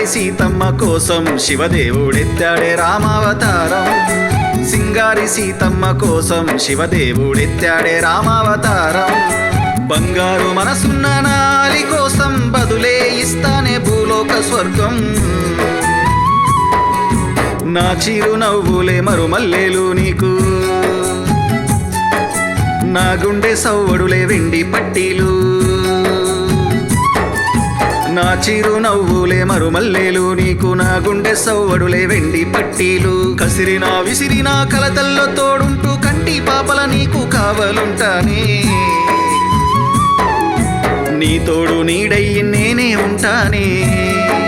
సీతమ్మ కోసం శివదేవుడెత్తాడే రామావతారం సింగారి సీతమ్మ కోసం శివదేవుడెత్తాడే రామావతారం బంగారు మనసున్న నాలి కోసం బదులే ఇస్తానే భూలోక స్వర్గం నా చిరు నవ్వులే మరుమల్లేలు నీకు నా గుండె సవ్వడులే వెండి పట్టీలు నా చిరు నవ్వులే మరుమల్లేలు నీకు నా గుండె సవ్వడులే వెండి పట్టీలు కసిరినా విసిరినా కలతల్లో తోడుంటూ కంటి పాపల నీకు కావలుంటానే నీ తోడు నీడయ్యి నేనే ఉంటానే